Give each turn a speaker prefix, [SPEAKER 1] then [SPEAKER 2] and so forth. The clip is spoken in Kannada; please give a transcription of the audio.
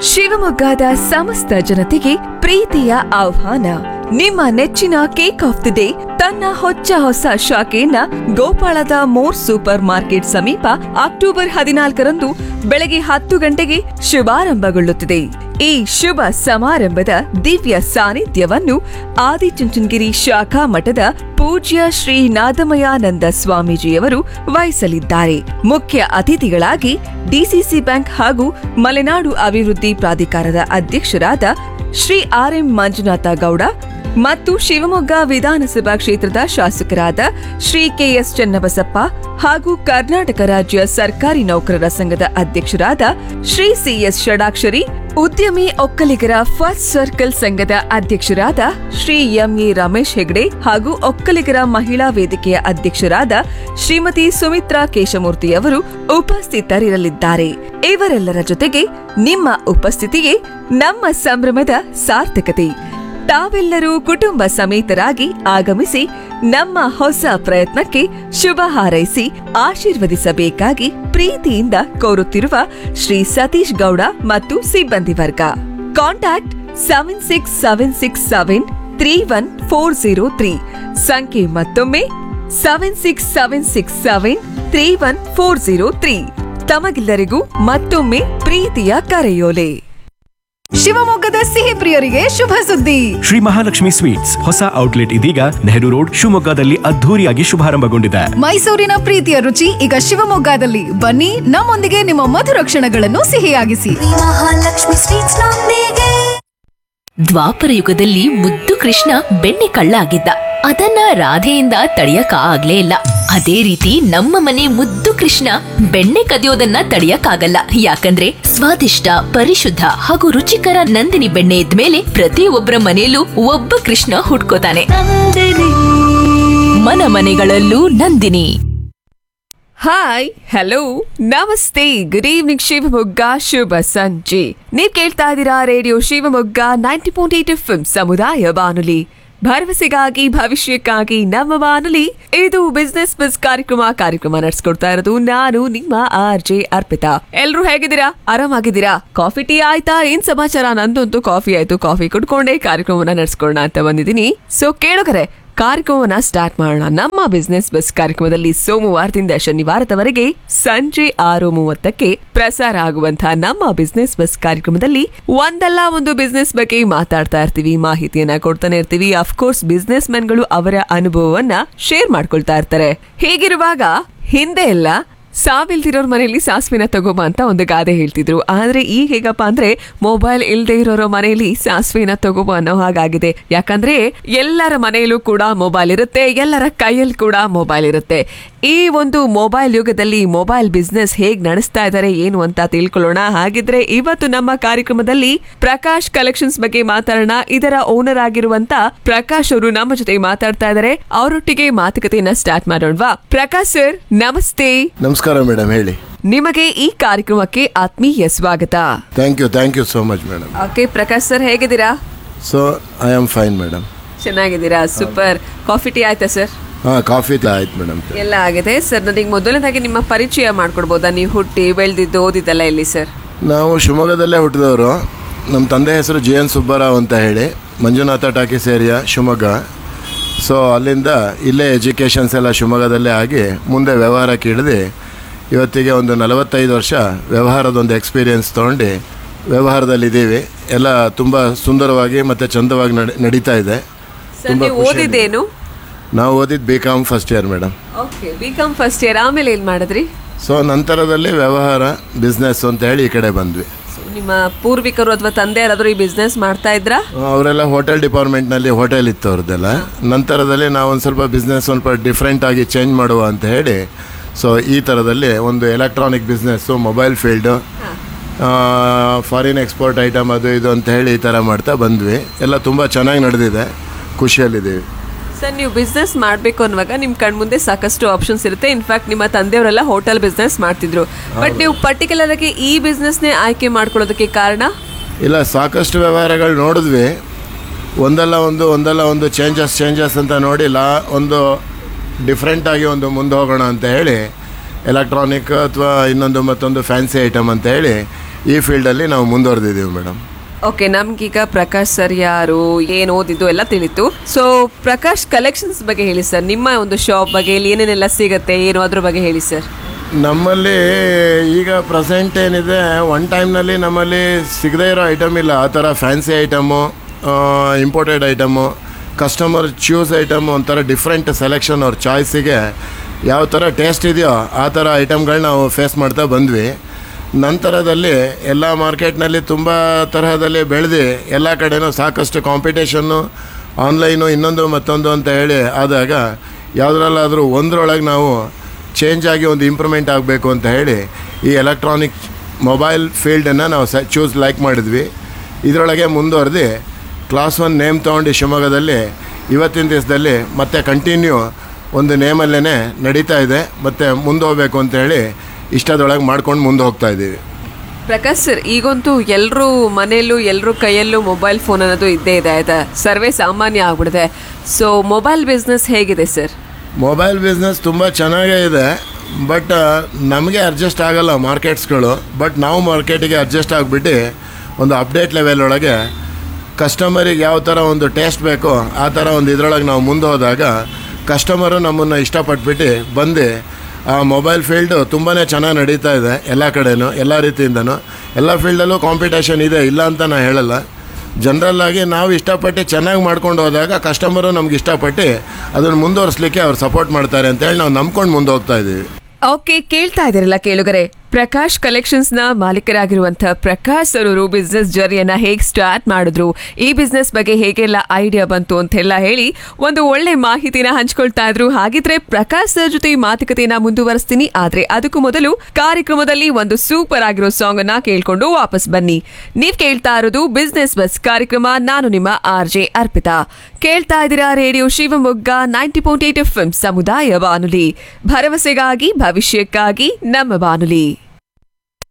[SPEAKER 1] ಶಿವಮೊಗ್ಗದ ಸಮಸ್ತ ಜನತೆಗೆ ಪ್ರೀತಿಯ ಆಹ್ವಾನ ನಿಮ್ಮ ನೆಚ್ಚಿನ ಕೇಕ್ ಆಫ್ ದಿ ಡೇ ತನ್ನ ಹೊಚ್ಚ ಹೊಸ ಶಾಖೆಯನ್ನ ಗೋಪಾಳದ ಮೋರ್ ಸೂಪರ್ ಮಾರ್ಕೆಟ್ ಸಮೀಪ ಅಕ್ಟೋಬರ್ ಹದಿನಾಲ್ಕರಂದು ಬೆಳಗ್ಗೆ ಹತ್ತು ಗಂಟೆಗೆ ಶುಭಾರಂಭಗೊಳ್ಳುತ್ತಿದೆ ಈ ಶುಭ ಸಮಾರಂಭದ ದಿವ್ಯ ಸಾನ್ನಿಧ್ಯವನ್ನು ಆದಿಚುಂಚನಗಿರಿ ಶಾಖಾ ಮಠದ ಪೂಜ್ಯ ಶ್ರೀ ನಾದಮಯಾನಂದ ಸ್ವಾಮೀಜಿಯವರು ವಹಿಸಲಿದ್ದಾರೆ ಮುಖ್ಯ ಅತಿಥಿಗಳಾಗಿ ಡಿಸಿಸಿ ಬ್ಯಾಂಕ್ ಹಾಗೂ ಮಲೆನಾಡು ಅಭಿವೃದ್ಧಿ ಪ್ರಾಧಿಕಾರದ ಅಧ್ಯಕ್ಷರಾದ ಶ್ರೀ ಆರ್ ಎಂ ಮಂಜುನಾಥ ಗೌಡ ಮತ್ತು ಶಿವಮೊಗ್ಗ ವಿಧಾನಸಭಾ ಕ್ಷೇತ್ರದ ಶಾಸಕರಾದ ಶ್ರೀ ಕೆಎಸ್ ಚನ್ನಬಸಪ್ಪ ಹಾಗೂ ಕರ್ನಾಟಕ ರಾಜ್ಯ ಸರ್ಕಾರಿ ನೌಕರರ ಸಂಘದ ಅಧ್ಯಕ್ಷರಾದ ಶ್ರೀ ಸಿಎಸ್ ಷಡಾಕ್ಷರಿ ಉದ್ಯಮಿ ಒಕ್ಕಲಿಗರ ಫಸ್ಟ್ ಸರ್ಕಲ್ ಸಂಘದ ಅಧ್ಯಕ್ಷರಾದ ಶ್ರೀ ಎಂಎ ರಮೇಶ್ ಹೆಗ್ಡೆ ಹಾಗೂ ಒಕ್ಕಲಿಗರ ಮಹಿಳಾ ವೇದಿಕೆಯ ಅಧ್ಯಕ್ಷರಾದ ಶ್ರೀಮತಿ ಸುಮಿತ್ರಾ ಕೇಶಮೂರ್ತಿಯವರು ಉಪಸ್ಥಿತರಿರಲಿದ್ದಾರೆ ಇವರೆಲ್ಲರ ಜೊತೆಗೆ ನಿಮ್ಮ ಉಪಸ್ಥಿತಿಗೆ ನಮ್ಮ ಸಂಭ್ರಮದ ಸಾರ್ಥಕತೆ ತಾವೆಲ್ಲರೂ ಕುಟುಂಬ ಸಮೇತರಾಗಿ ಆಗಮಿಸಿ ನಮ್ಮ ಹೊಸ ಪ್ರಯತ್ನಕ್ಕೆ ಶುಭ ಹಾರೈಸಿ ಆಶೀರ್ವದಿಸಬೇಕಾಗಿ ಪ್ರೀತಿಯಿಂದ ಕೋರುತ್ತಿರುವ ಶ್ರೀ ಸತೀಶ್ ಗೌಡ ಮತ್ತು ಸಿಬ್ಬಂದಿ ವರ್ಗ contact seven six seven six seven three one four zero three ಸಂಖ್ಯೆ ಮತ್ತೊಮ್ಮೆ seven six seven six seven three one four zero three ತಮಗೆಲ್ಲರಿಗೂ ಮತ್ತೊಮ್ಮೆ ಪ್ರೀತಿಯ ಕರೆಯೋಲೆ
[SPEAKER 2] ಶಿವಮೊಗ್ಗದ ಸಿಹಿ ಪ್ರಿಯರಿಗೆ ಶುಭ ಸುದ್ದಿ
[SPEAKER 3] ಶ್ರೀ ಮಹಾಲಕ್ಷ್ಮಿ ಸ್ವೀಟ್ಸ್ ಹೊಸ ಔಟ್ಲೆಟ್ ಇದೀಗ ನೆಹರು ರೋಡ್ ಶಿವಮೊಗ್ಗದಲ್ಲಿ ಅದ್ಧೂರಿಯಾಗಿ ಶುಭಾರಂಭಗೊಂಡಿದೆ
[SPEAKER 2] ಮೈಸೂರಿನ ಪ್ರೀತಿಯ ರುಚಿ ಈಗ ಶಿವಮೊಗ್ಗದಲ್ಲಿ ಬನ್ನಿ ನಮ್ಮೊಂದಿಗೆ ನಿಮ್ಮ ಮಧುರ ಕ್ಷಣಗಳನ್ನು ಸಿಹಿಯಾಗಿಸಿ
[SPEAKER 4] ಮಹಾಲಕ್ಷ್ಮಿ ಸ್ವೀಟ್ಸ್ ನೊಂದಿಗೆ
[SPEAKER 5] ದ್ವಾಪರ ಯುಗದಲ್ಲಿ ಮುದ್ದು ಕೃಷ್ಣ ಬೆಣ್ಣೆ ಕಳ್ಳ ಆಗಿದ್ದ ಅದನ್ನ ರಾಧೆಯಿಂದ ತಡೆಯಕ ಆಗ್ಲೇ ಇಲ್ಲ ಅದೇ ರೀತಿ ನಮ್ಮ ಮನೆ ಮುದ್ದು ಕೃಷ್ಣ ಬೆಣ್ಣೆ ಕದಿಯೋದನ್ನ ತಡೆಯಕ್ಕಾಗಲ್ಲ ಯಾಕಂದ್ರೆ ಸ್ವಾದಿಷ್ಟ ಪರಿಶುದ್ಧ ಹಾಗೂ ರುಚಿಕರ ನಂದಿನಿ ಬೆಣ್ಣೆ ಇದ್ಮೇಲೆ ಪ್ರತಿಯೊಬ್ಬರ ಮನೆಯಲ್ಲೂ ಒಬ್ಬ ಕೃಷ್ಣ ಹುಟ್ಕೋತಾನೆ ಮನ ಮನೆಗಳಲ್ಲೂ ನಂದಿನಿ
[SPEAKER 1] ಹಾಯ್ ಹಲೋ ನಮಸ್ತೆ ಗುಡ್ ಈವ್ನಿಂಗ್ ಶಿವಮೊಗ್ಗ ಶುಭ ಸಂಜೆ ನೀವ್ ಕೇಳ್ತಾ ಇದ್ದೀರಾ radio Shivamogga ninety point eight F ಸಮುದಾಯ ಬಾನುಲಿ ಭರವಸೆಗಾಗಿ ಭವಿಷ್ಯಕ್ಕಾಗಿ ನಮ್ಮ ಬಾನುಲಿ ಇದು ಬಿಸ್ನೆಸ್ ಬಸ್ ಕಾರ್ಯಕ್ರಮ ಕಾರ್ಯಕ್ರಮ ನಡೆಸ್ಕೊಡ್ತಾ ಇರೋದು ನಾನು ನಿಮ್ಮ ಆರ್ ಜೆ ಅರ್ಪಿತಾ ಎಲ್ರು ಹೇಗಿದ್ದೀರಾ ಆರಾಮಾಗಿದ್ದೀರಾ ಕಾಫಿ ಟೀ ಆಯ್ತಾ ಏನ್ ಸಮಾಚಾರ ನಂದಂತೂ ಕಾಫಿ ಆಯ್ತು ಕಾಫಿ ಕುಡ್ಕೊಂಡೇ ಕಾರ್ಯಕ್ರಮವನ್ನ ನಡೆಸ್ಕೊಳ್ಳೋಣ ಅಂತ ಬಂದಿದ್ದೀನಿ ಸೊ ಕೇಳೋಕರೆ ಕಾರ್ಯಕ್ರಮವನ್ನ ಸ್ಟಾರ್ಟ್ ಮಾಡೋಣ ನಮ್ಮ ಬಿಸ್ನೆಸ್ ಬಸ್ ಕಾರ್ಯಕ್ರಮದಲ್ಲಿ ಸೋಮವಾರದಿಂದ ಶನಿವಾರದವರೆಗೆ ಸಂಜೆ ಆರು ಮೂವತ್ತಕ್ಕೆ ಪ್ರಸಾರ ಆಗುವಂತಹ ನಮ್ಮ ಬಿಸ್ನೆಸ್ ಬಸ್ ಕಾರ್ಯಕ್ರಮದಲ್ಲಿ ಒಂದಲ್ಲ ಒಂದು ಬಿಸ್ನೆಸ್ ಬಗ್ಗೆ ಮಾತಾಡ್ತಾ ಇರ್ತೀವಿ ಮಾಹಿತಿಯನ್ನ ಕೊಡ್ತಾನೆ ಇರ್ತೀವಿ ಅಫ್ಕೋರ್ಸ್ ಬಿಸ್ನೆಸ್ ಮೆನ್ಗಳು ಅವರ ಅನುಭವವನ್ನ ಶೇರ್ ಮಾಡ್ಕೊಳ್ತಾ ಇರ್ತಾರೆ ಹೀಗಿರುವಾಗ ಹಿಂದೆ ಎಲ್ಲ ಸಾವಿಲ್ದಿರೋರ್ ಮನೆಯಲ್ಲಿ ಸಾಸಿವೆನ ತಗೋಬ ಅಂತ ಒಂದು ಗಾದೆ ಹೇಳ್ತಿದ್ರು ಆದ್ರೆ ಈಗ ಹೇಗಪ್ಪ ಅಂದ್ರೆ ಮೊಬೈಲ್ ಇಲ್ದೇ ಇರೋರ ಮನೆಯಲ್ಲಿ ಸಾಸಿವೆನ ತಗೋಬ ಅನ್ನೋ ಹಾಗಾಗಿದೆ ಯಾಕಂದ್ರೆ ಎಲ್ಲರ ಮನೆಯಲ್ಲೂ ಕೂಡ ಮೊಬೈಲ್ ಇರುತ್ತೆ ಎಲ್ಲರ ಕೈಯಲ್ಲಿ ಕೂಡ ಮೊಬೈಲ್ ಇರುತ್ತೆ ಈ ಒಂದು ಮೊಬೈಲ್ ಯುಗದಲ್ಲಿ ಮೊಬೈಲ್ ಬಿಸ್ನೆಸ್ ಹೇಗ್ ನಡೆಸ್ತಾ ಇದ್ದಾರೆ ಏನು ಅಂತ ತಿಳ್ಕೊಳ್ಳೋಣ ಹಾಗಿದ್ರೆ ಇವತ್ತು ನಮ್ಮ ಕಾರ್ಯಕ್ರಮದಲ್ಲಿ ಪ್ರಕಾಶ್ ಕಲೆಕ್ಷನ್ಸ್ ಬಗ್ಗೆ ಮಾತಾಡೋಣ ಇದರ ಓನರ್ ಆಗಿರುವಂತ ಪ್ರಕಾಶ್ ಅವರು ನಮ್ಮ ಜೊತೆ ಮಾತಾಡ್ತಾ ಇದ್ದಾರೆ ಅವರೊಟ್ಟಿಗೆ ಮಾತುಕತೆಯನ್ನ ಸ್ಟಾರ್ಟ್ ಮಾಡೋಣವಾ ಪ್ರಕಾಶ್ ಸರ್ ನಮಸ್ತೆ
[SPEAKER 6] ನಮಸ್ಕಾರ ಮೇಡಮ್ ಹೇಳಿ
[SPEAKER 1] ನಿಮಗೆ ಈ ಕಾರ್ಯಕ್ರಮಕ್ಕೆ ಆತ್ಮೀಯ ಸ್ವಾಗತ
[SPEAKER 6] thank you thank you so much madam
[SPEAKER 1] okay Prakash sir ಹೇಗಿದ್ದೀರಾ
[SPEAKER 6] so I am fine madam
[SPEAKER 1] ಚೆನ್ನಾಗಿದ್ದೀರಾ ಸೂಪರ್ ಕಾಫಿ ಟೀ ಆಯ್ತಾ ಸರ್
[SPEAKER 6] ಹಾಂ ಕಾಫಿ ಆಯ್ತು ಮೇಡಮ್
[SPEAKER 1] ಎಲ್ಲ ಆಗಿದೆ ಸರ್ ನನಗೆ ಮೊದಲನೇದಾಗಿ ನಿಮ್ಮ ಪರಿಚಯ ಮಾಡ್ಕೊಡ್ಬೋದಾ ನೀವು ಹುಟ್ಟಿ ಬೆಳೆದಿದ್ದು ಓದಿದ್ದೆಲ್ಲ ಎಲ್ಲಿ ಸರ್
[SPEAKER 6] ನಾವು ಶಿವಮೊಗ್ಗದಲ್ಲೇ ಹುಟ್ಟಿದವರು ನಮ್ಮ ತಂದೆ ಹೆಸರು ಜಿ ಎನ್ ಸುಬ್ಬರಾವ್ ಅಂತ ಹೇಳಿ Manjunatha talkies area Shivamogga so ಅಲ್ಲಿಂದ ಇಲ್ಲೇ ಎಜುಕೇಷನ್ಸ್ ಎಲ್ಲ ಶಿವಮೊಗ್ಗದಲ್ಲೇ ಆಗಿ ಮುಂದೆ ವ್ಯವಹಾರಕ್ಕೆ ಇಳಿದು ಇವತ್ತಿಗೆ ಒಂದು ನಲವತ್ತೈದು ವರ್ಷ ವ್ಯವಹಾರದ ಒಂದು ಎಕ್ಸ್ಪೀರಿಯನ್ಸ್ ತೊಗೊಂಡು ವ್ಯವಹಾರದಲ್ಲಿದ್ದೀವಿ ಎಲ್ಲ ತುಂಬ ಸುಂದರವಾಗಿ ಮತ್ತು ಚಂದವಾಗಿ ನಡೆ ನಡೀತಾ ಇದೆ
[SPEAKER 1] ಸರ್
[SPEAKER 6] ತುಂಬ
[SPEAKER 1] ನೀವು
[SPEAKER 6] ಖುಷಿ
[SPEAKER 1] ಓದಿದ್ದೇನು
[SPEAKER 6] ನಾವು ಓದಿದ್ದು B com first year madam
[SPEAKER 1] okay B com first year ಆಮೇಲೆ ಏನ್ ಮಾಡಿದ್ರಿ
[SPEAKER 6] ಸೊ ನಂತರದಲ್ಲಿ ವ್ಯವಹಾರ ಬಿಸ್ನೆಸ್ ಅಂತ ಹೇಳಿ ಈ ಕಡೆ ಬಂದ್ವಿ
[SPEAKER 1] So, ನಿಮ್ಮ ಪೂರ್ವಿಕರು ಅಥವಾ ತಂದೆ ಯಾರಾದರೂ ಈ ಬಿಸ್ನೆಸ್ ಮಾಡ್ತಾ ಇದ್ರಾ
[SPEAKER 6] ಅವರೆಲ್ಲ ಹೋಟೆಲ್ ಡಿಪಾರ್ಟ್ಮೆಂಟ್ನಲ್ಲಿ ಹೋಟೆಲ್ ಇತ್ತು ಅವ್ರದ್ದೆಲ್ಲ ನಂತರದಲ್ಲಿ ನಾವು ಒಂದು ಸ್ವಲ್ಪ ಬಿಸ್ನೆಸ್ ಸ್ವಲ್ಪ ಡಿಫ್ರೆಂಟ್ ಆಗಿ ಚೇಂಜ್ ಮಾಡುವ ಅಂತ ಹೇಳಿ ಸೊ ಈ ಥರದಲ್ಲಿ ಒಂದು electronic business mobile field foreign export item ಅದು ಇದು ಅಂತ ಹೇಳಿ ಈ ಥರ ಮಾಡ್ತಾ ಬಂದ್ವಿ ಎಲ್ಲ ತುಂಬ ಚೆನ್ನಾಗಿ ನಡೆದಿದೆ ಖುಷಿಯಲ್ಲಿದ್ದೀವಿ
[SPEAKER 1] ಸರ್ ನೀವು ಬಿಸ್ನೆಸ್ ಮಾಡಬೇಕು ಅನ್ನುವಾಗ ನಿಮ್ಮ ಕಣ್ಮುಂದೆ ಸಾಕಷ್ಟು ಆಪ್ಷನ್ಸ್ ಇರುತ್ತೆ ಇನ್ಫ್ಯಾಕ್ಟ್ ನಿಮ್ಮ ತಂದೆಯವರೆಲ್ಲ ಹೋಟೆಲ್ ಬಿಸ್ನೆಸ್ ಮಾಡ್ತಿದ್ರು ಬಟ್ ನೀವು ಪರ್ಟಿಕ್ಯುಲರ್ ಆಗಿ ಈ ಬಿಸ್ನೆಸ್ನೇ ಆಯ್ಕೆ ಮಾಡ್ಕೊಳ್ಳೋದಕ್ಕೆ ಕಾರಣ
[SPEAKER 6] ಇಲ್ಲ ಸಾಕಷ್ಟು ವ್ಯವಹಾರಗಳು ನೋಡಿದ್ವಿ ಒಂದಲ್ಲ ಒಂದು ಒಂದಲ್ಲ ಒಂದು ಚೇಂಜಸ್ ಚೇಂಜಸ್ ಅಂತ ನೋಡಿ ಲಾ ಒಂದು ಡಿಫ್ರೆಂಟಾಗಿ ಒಂದು ಮುಂದೆ ಹೋಗೋಣ ಅಂತ ಹೇಳಿ ಎಲೆಕ್ಟ್ರಾನಿಕ್ ಅಥವಾ ಇನ್ನೊಂದು ಮತ್ತೊಂದು ಫ್ಯಾನ್ಸಿ ಐಟಮ್ ಅಂತ ಹೇಳಿ ಈ ಫೀಲ್ಡಲ್ಲಿ ನಾವು ಮುಂದುವರೆದಿದ್ದೀವಿ ಮೇಡಮ್
[SPEAKER 1] ಓಕೆ ನಮ್ಗೀಗ ಪ್ರಕಾಶ್ ಸರ್ ಯಾರು ಏನು ಓದಿದ್ದು ಎಲ್ಲ ತಿಳಿತು ಸೊ ಪ್ರಕಾಶ್ ಕಲೆಕ್ಷನ್ಸ್ ಬಗ್ಗೆ ಹೇಳಿ ಸರ್ ನಿಮ್ಮ ಒಂದು ಶಾಪ್ ಬಗ್ಗೆ ಇಲ್ಲಿ ಏನೇನೆಲ್ಲ ಸಿಗುತ್ತೆ ಏನು ಅದ್ರ ಬಗ್ಗೆ ಹೇಳಿ ಸರ್
[SPEAKER 6] ನಮ್ಮಲ್ಲಿ ಈಗ ಪ್ರೆಸೆಂಟ್ ಏನಿದೆ ಒನ್ ಟೈಮ್ನಲ್ಲಿ ನಮ್ಮಲ್ಲಿ ಸಿಗದೇ ಇರೋ ಐಟಮ್ ಇಲ್ಲ ಆ ಥರ fancy item imported item customer choose item ಒಂಥರ ಡಿಫ್ರೆಂಟ್ ಸೆಲೆಕ್ಷನ್ ಅವ್ರ ಚಾಯ್ಸಿಗೆ ಯಾವ ಥರ ಟೇಸ್ಟ್ ಇದೆಯೋ ಆ ಥರ ಐಟಮ್ಗಳನ್ನ ನಾವು ಫೇಸ್ ಮಾಡ್ತಾ ಬಂದ್ವಿ ನಂತರದಲ್ಲಿ ಎಲ್ಲ ಮಾರ್ಕೆಟ್ನಲ್ಲಿ ತುಂಬ ತರಹದಲ್ಲಿ ಬೆಳೆದು ಎಲ್ಲ ಕಡೆನೂ ಸಾಕಷ್ಟು ಕಾಂಪಿಟೇಷನ್ನು ಆನ್ಲೈನು ಇನ್ನೊಂದು ಮತ್ತೊಂದು ಅಂತ ಹೇಳಿ ಆದಾಗ ಯಾವುದ್ರಲ್ಲಾದರೂ ಒಂದರೊಳಗೆ ನಾವು ಚೇಂಜ್ ಆಗಿ ಒಂದು ಇಂಪ್ರೂವ್ಮೆಂಟ್ ಆಗಬೇಕು ಅಂತ ಹೇಳಿ ಈ ಎಲೆಕ್ಟ್ರಾನಿಕ್ ಮೊಬೈಲ್ ಫೀಲ್ಡನ್ನು ನಾವು ಸ ಚೂಸ್ ಲೈಕ್ ಮಾಡಿದ್ವಿ ಇದರೊಳಗೆ ಮುಂದುವರೆದು ಕ್ಲಾಸ್ ಒನ್ ನೇಮ್ ತೊಗೊಂಡು ಶಿವಮೊಗ್ಗದಲ್ಲಿ ಇವತ್ತಿನ ದಿವಸದಲ್ಲಿ ಮತ್ತೆ ಕಂಟಿನ್ಯೂ ಒಂದು ನೇಮಲ್ಲೇ ನಡೀತಾ ಇದೆ ಮತ್ತು ಮುಂದೆ ಹೋಗ್ಬೇಕು ಅಂತ ಹೇಳಿ ಇಷ್ಟದೊಳಗೆ ಮಾಡ್ಕೊಂಡು ಮುಂದೆ ಹೋಗ್ತಾ ಇದ್ದೀವಿ
[SPEAKER 1] ಪ್ರಕಾಶ್ ಸರ್ ಈಗಂತೂ ಎಲ್ಲರೂ ಮನೆಯಲ್ಲೂ ಎಲ್ಲರೂ ಕೈಯಲ್ಲೂ ಮೊಬೈಲ್ ಫೋನ್ ಅನ್ನೋದು ಇದ್ದೇ ಇದೆ ಆಯ್ತಾ ಸರ್ವೇ ಸಾಮಾನ್ಯ ಆಗ್ಬಿಡಿದೆ ಸೊ ಮೊಬೈಲ್ ಬಿಸ್ನೆಸ್ ಹೇಗಿದೆ ಸರ್
[SPEAKER 6] ಮೊಬೈಲ್ ಬಿಸ್ನೆಸ್ ತುಂಬ ಚೆನ್ನಾಗೇ ಇದೆ ಬಟ್ ನಮಗೆ ಅಡ್ಜಸ್ಟ್ ಆಗಲ್ಲ ಮಾರ್ಕೆಟ್ಸ್ಗಳು ಬಟ್ ನಾವು ಮಾರ್ಕೆಟಿಗೆ ಅಡ್ಜಸ್ಟ್ ಆಗಿಬಿಟ್ಟು ಒಂದು ಅಪ್ಡೇಟ್ ಲೆವೆಲ್ ಒಳಗೆ ಕಸ್ಟಮರಿಗೆ ಯಾವ ಥರ ಒಂದು ಟೇಸ್ಟ್ ಬೇಕೋ ಆ ಥರ ಒಂದು ಇದರೊಳಗೆ ನಾವು ಮುಂದೆ ಹೋದಾಗ ಕಸ್ಟಮರು ನಮ್ಮನ್ನು ಇಷ್ಟಪಟ್ಬಿಟ್ಟು ಬಂದು ಆ ಮೊಬೈಲ್ ಫೀಲ್ಡು ತುಂಬಾ ಚೆನ್ನಾಗಿ ನಡೀತಾ ಇದೆ ಎಲ್ಲ ಕಡೆನೂ ಎಲ್ಲ ರೀತಿಯಿಂದನೂ ಎಲ್ಲ ಫೀಲ್ಡಲ್ಲೂ ಕಾಂಪಿಟೇಷನ್ ಇದೆ ಇಲ್ಲ ಅಂತ ನಾನು ಹೇಳಲ್ಲ ಜನರಲ್ ಆಗಿ ನಾವು ಇಷ್ಟಪಟ್ಟು ಚೆನ್ನಾಗಿ ಮಾಡ್ಕೊಂಡು ಹೋದಾಗ ಕಸ್ಟಮರು ನಮ್ಗೆ ಇಷ್ಟಪಟ್ಟು ಅದನ್ನು ಮುಂದುವರಿಸ್ಲಿಕ್ಕೆ ಅವ್ರು ಸಪೋರ್ಟ್ ಮಾಡ್ತಾರೆ ಅಂತೇಳಿ ನಾವು ನಂಬ್ಕೊಂಡು ಮುಂದೆ ಹೋಗ್ತಾ ಇದ್ದೀವಿ
[SPEAKER 1] ಓಕೆ ಕೇಳ್ತಾ ಇದ್ದೀರಲ್ಲ ಕೇಳುಗರೆ ಪ್ರಕಾಶ್ ಕಲೆಕ್ಷನ್ಸ್ ನ ಮಾಲೀಕರಾಗಿರುವಂತಹ ಪ್ರಕಾಶ್ ಅವರು ಬಿಸ್ನೆಸ್ ಜರ್ನಿಯನ್ನ ಹೇಗೆ ಸ್ಟಾರ್ಟ್ ಮಾಡಿದ್ರು ಈ ಬಿಸ್ನೆಸ್ ಬಗ್ಗೆ ಹೇಗೆಲ್ಲ ಐಡಿಯಾ ಬಂತು ಅಂತೆಲ್ಲ ಹೇಳಿ ಒಂದು ಒಳ್ಳೆ ಮಾಹಿತಿನ ಹಂಚ್ಕೊಳ್ತಾ ಇದ್ರು ಹಾಗಿದ್ರೆ ಪ್ರಕಾಶ್ ಸರ್ ಜೊತೆ ಈ ಮಾತುಕತೆಯನ್ನ ಮುಂದುವರಿಸ್ತೀನಿ ಆದ್ರೆ ಅದಕ್ಕೂ ಮೊದಲು ಕಾರ್ಯಕ್ರಮದಲ್ಲಿ ಒಂದು ಸೂಪರ್ ಆಗಿರೋ ಸಾಂಗ್ ಅನ್ನ ಕೇಳ್ಕೊಂಡು ವಾಪಸ್ ಬನ್ನಿ ನೀವ್ ಕೇಳ್ತಾ ಇರೋದು ಬಿಸ್ನೆಸ್ ಬಸ್ ಕಾರ್ಯಕ್ರಮ ನಾನು ನಿಮ್ಮ ಆರ್ ಜೆ ಅರ್ಪಿತಾ ಕೇಳ್ತಾ ಇದ್ದೀರಾ radio Shivamogga ninety point eight F ಸಮುದಾಯ ಬಾನುಲಿ ಭರವಸೆಗಾಗಿ ಭವಿಷ್ಯಕ್ಕಾಗಿ ನಮ್ಮ ಬಾನುಲಿ